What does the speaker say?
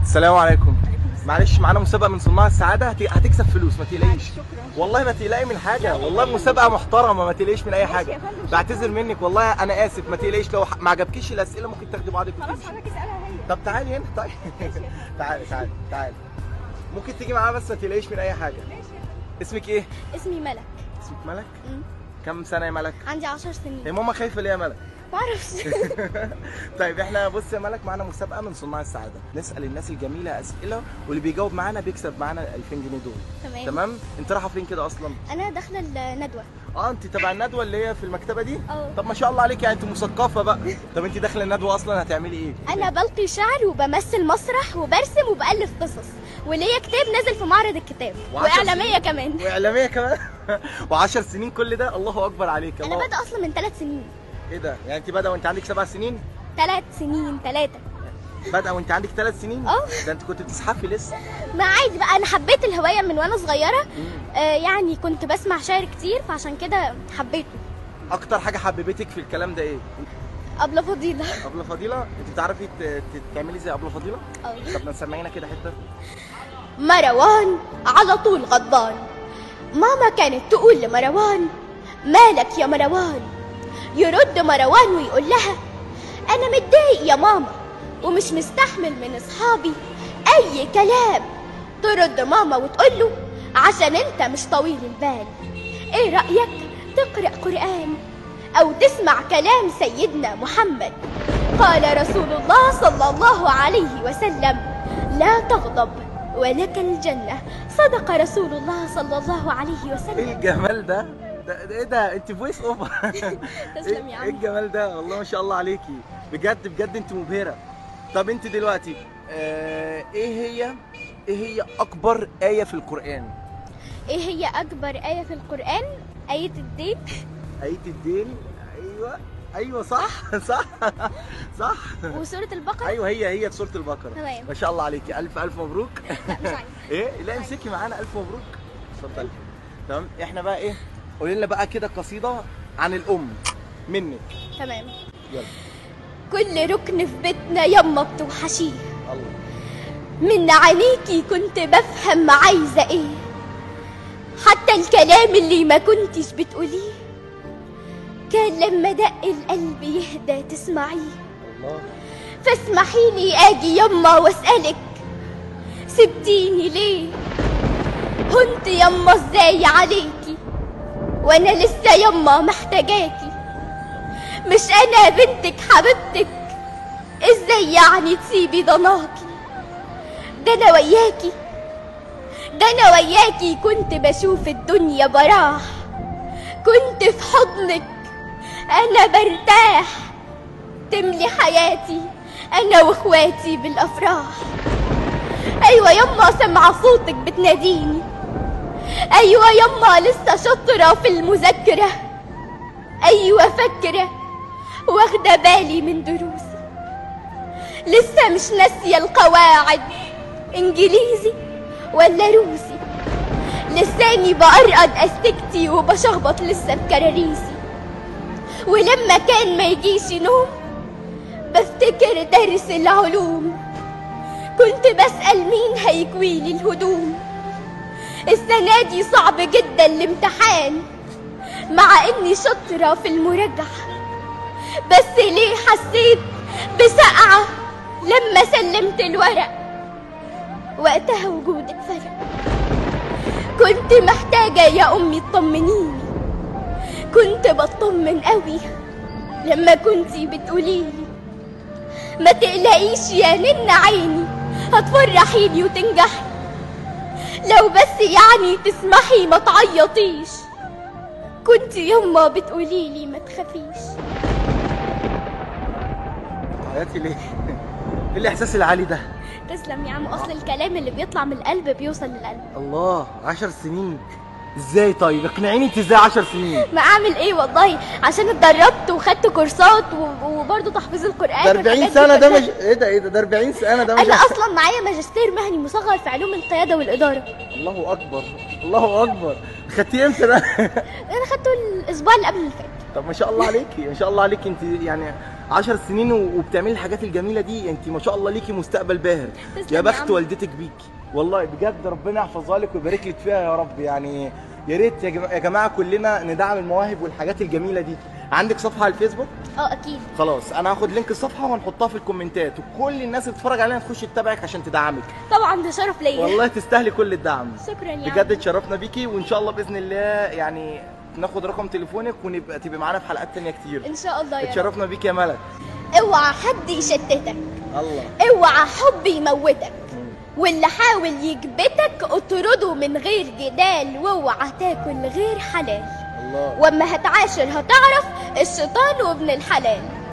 السلام عليكم معلش معانا مسابقه من صناع السعاده هت- هتكسب فلوس ما تقلقيش شكرا والله ما تقلقي من حاجه والله مسابقه محترمه ما تقلقيش من اي ماشي حاجه يا فندم. بعتذر منك والله انا اسف ما تقلقيش لو ح- ما عجبكيش الاسئله ممكن تاخدي بعضك خلاص وتمشي حضرتك اسالها هي طب تعالي هنا طيب تعالي تعالي تعالي ممكن تيجي معانا بس ما تقلقيش من اي حاجه ماشي اسمك ايه اسمي ملك اسمك ملك مم. كم سنه يا ملك عندي عشر هي سنين ماما خايفه ليه يا ملك معرفش طيب احنا بص يا ملك معانا مسابقه من صناع السعاده نسال الناس الجميله اسئله واللي بيجاوب معانا بيكسب معانا ال 2000 جنيه دول تمام تمام انت رايحه فين كده اصلا انا داخله الندوه اه انت تبع الندوه اللي هي في المكتبه دي اه. طب ما شاء الله عليك يعني انت مثقفه بقى طب انت داخله الندوه اصلا هتعملي ايه انا بلقي شعر وبمثل مسرح وبرسم وبالف قصص وليا كتاب نازل في معرض الكتاب وعشر واعلاميه سنين. كمان واعلاميه كمان و10 سنين كل ده الله اكبر عليك انا الله بادئه اصلا من ثلاث سنين ايه ده يعني انت بادئه وانت عندك سبع سنين ثلاث سنين ثلاثه بادئه وانت عندك ثلاث سنين اه. ده انت كنت بتزحفي لسه ما عادي بقى انا حبيت الهوايه من وانا صغيره مم. آه يعني كنت بسمع شعر كتير فعشان كده حبيته اكتر حاجه حببتك في الكلام ده ايه ابله فضيله ابله فضيله انت بتعرفي ت- ت- تعملي زي ابله فضيله اه. طب ما تسمعينا كده حته مروان على طول غضبان ماما كانت تقول لمروان مالك يا مروان يرد مروان ويقول لها انا متضايق يا ماما ومش مستحمل من اصحابي اي كلام ترد ماما وتقول له عشان انت مش طويل البال ايه رايك تقرا قران او تسمع كلام سيدنا محمد قال رسول الله صلى الله عليه وسلم لا تغضب ولك الجنة صدق رسول الله صلى الله عليه ايه وسلم الجمال ده ده ده ايه ده انت فويس اوفر تسلم يا ايه عم الجمال ده والله ما شاء الله عليكي بجد بجد انت مبهره طب انت دلوقتي آه ايه هي ايه هي اكبر ايه في القران ايه هي اكبر آية في القرآن آية الدين ايه الدين ايوه ايوه صح صح صح وسورة البقرة ايوه هي هي في سوره البقره تمام. ما شاء الله عليكي الف الف مبروك لا مش عايزة ايه لا امسكي معانا الف مبروك اتفضلي تمام احنا بقى ايه قولي لنا بقى كده قصيده عن الام منك تمام يلا كل ركن في بيتنا يما بتوحشيه الله من عينيكي كنت بفهم عايزة ايه حتى الكلام اللي ما كنتش بتقوليه كان لما دق القلب يهدى تسمعيه الله فاسمحي لي اجي يما واسالك سبتيني ليه هنت يما ازاي عليكي وانا لسه يما محتاجاكي مش انا بنتك حبيبتك ازاي يعني تسيبي ضناكي ده انا وياكي ده انا وياكي كنت بشوف الدنيا براح كنت في حضنك انا برتاح تملي حياتي انا واخواتي بالافراح ايوه يما سمع صوتك بتناديني ايوه يما لسه شاطره في المذاكره ايوه فاكره واخده بالي من دروسي لسه مش ناسيه القواعد انجليزي ولا روسي لساني بقرقد استكتي وبشخبط لسه بكراريسي ولما كان ما يجيش نوم بفتكر درس العلوم كنت بسأل مين هيكويلي الهدوم السنة دي صعب جدا الامتحان مع اني شاطرة في المراجعة بس ليه حسيت بسقعة لما سلمت الورق وقتها وجودك فرق كنت محتاجة يا أمي تطمنيني كنت بطمن قوي لما كنتي بتقوليلي ما تقلقيش يا نن عيني هتفرحيني وتنجحي لو بس يعني تسمحي ما تعيطيش كنت يما بتقوليلي ما تخافيش عيطتي ليه؟ ايه الاحساس العالي ده؟ تسلم يا عم اصل الكلام اللي بيطلع من القلب بيوصل للقلب الله عشر سنين ازاي طيب اقنعيني انت ازاي عشر سنين ما اعمل ايه والله عشان اتدربت وخدت كورسات و- وبرضه تحفيظ القران ده 40 والحاجات دي سنه ده كلها. مش ايه ده ايه ده ده 40 سنه ده مش انا اصلا معايا ماجستير مهني مصغر في علوم القياده والاداره الله اكبر الله اكبر خدتيه امتى ده؟ انا خدته الاسبوع اللي قبل اللي فات طب ما شاء الله عليكي ما شاء الله عليكي انت يعني 10 سنين و- وبتعملي الحاجات الجميله دي انت ما شاء الله ليكي مستقبل باهر تسلم يا يا بخت عم. والدتك بيكي والله بجد ربنا يحفظها لك ويبارك لك فيها يا رب يعني يا ريت يا جماعه, يا جماعة كلنا ندعم المواهب والحاجات الجميله دي عندك صفحه على الفيسبوك اه اكيد خلاص انا هاخد لينك الصفحه وهنحطها في الكومنتات وكل الناس اللي تتفرج علينا تخش تتابعك عشان تدعمك طبعا ده شرف ليا والله تستاهلي كل الدعم شكرا يا بجد عم اتشرفنا بيكي وان شاء الله باذن الله يعني ناخد رقم تليفونك ونبقى تبقى معانا في حلقات تانية كتير ان شاء الله يا رب اتشرفنا بيكي يا ملك اوعى حد يشتتك الله اوعى حب يموتك واللي حاول يكبتك اطرده من غير جدال واوعى تاكل غير حلال الله واما هتعاشر هتعرف الشيطان وابن الحلال